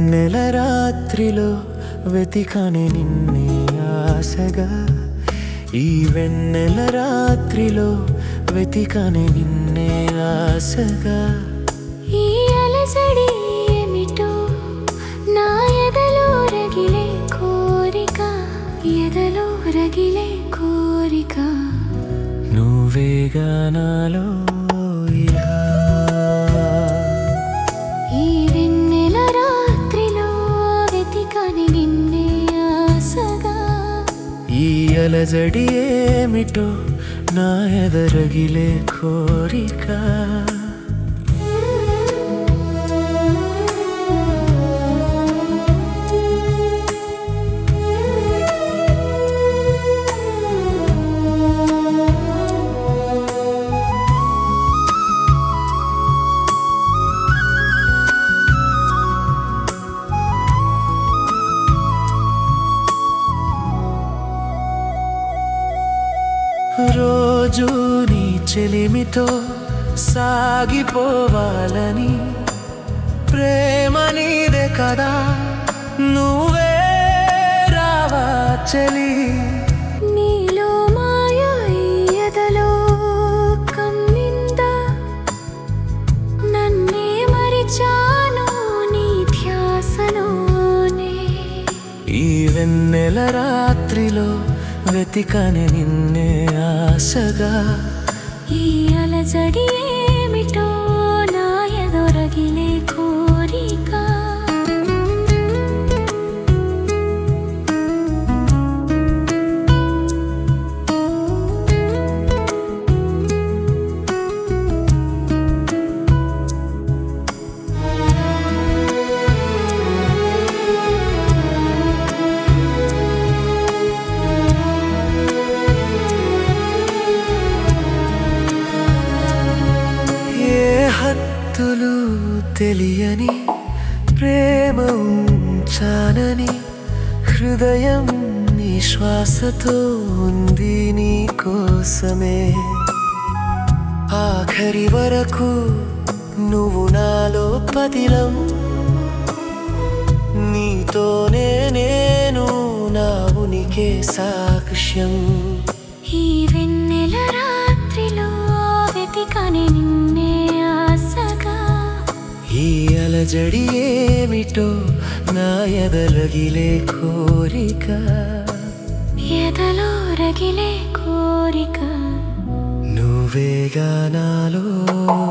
వెన్నెల రాత్రిలో వెతికని నిన్నే ఆశగా ఈ వెన్నెల రాత్రిలో వెతికని నిన్నే ఆశగా ఈ అలసడి ఏమిటో నా ఎదలో రగిలే కోరిక ఎదలో రగిలే కోరిక నువ్వేగా నాలో ఇహ. ఈ వెన్నెల రాత్రిలో వెతికని నిన్నే ఆశగా ఈ అలజడి ఏమిటో నా ఎదరగిలే కోరిక రోజు నీ చెలిమితో సాగిపోవాలని ప్రేమ నీదే కదా నువ్వే రావా చెలి నీలో మాయ ఈ ఎదలో కమ్మిందా నన్నే మరిచాను నీ ధ్యాసలోనే ఈ వెన్నెల రాత్రిలో వెతికని నిన్నే ఆశగా ఈ అలజడి ఏమిటో నా ఎదొరగిలే కోరిక ఏ హత్తులు తెలియని ప్రేమ ఉంచానని హృదయం నీ శ్వాసతో ఉంది నీ కోసమే ఆఖరి వరకు నువ్వు నాలో పదిలం నీతోనే నేను నా ఉనికి సాక్ష్యం ఈ వెన్నెల రాత్రిలో వెతికని నిన్నే ఆశగా ఈ అలజడి ఏమిటో నా ఎదలగిలే కోరిక ఎదలో రగిలే కోరిక నువ్వేగా నాలో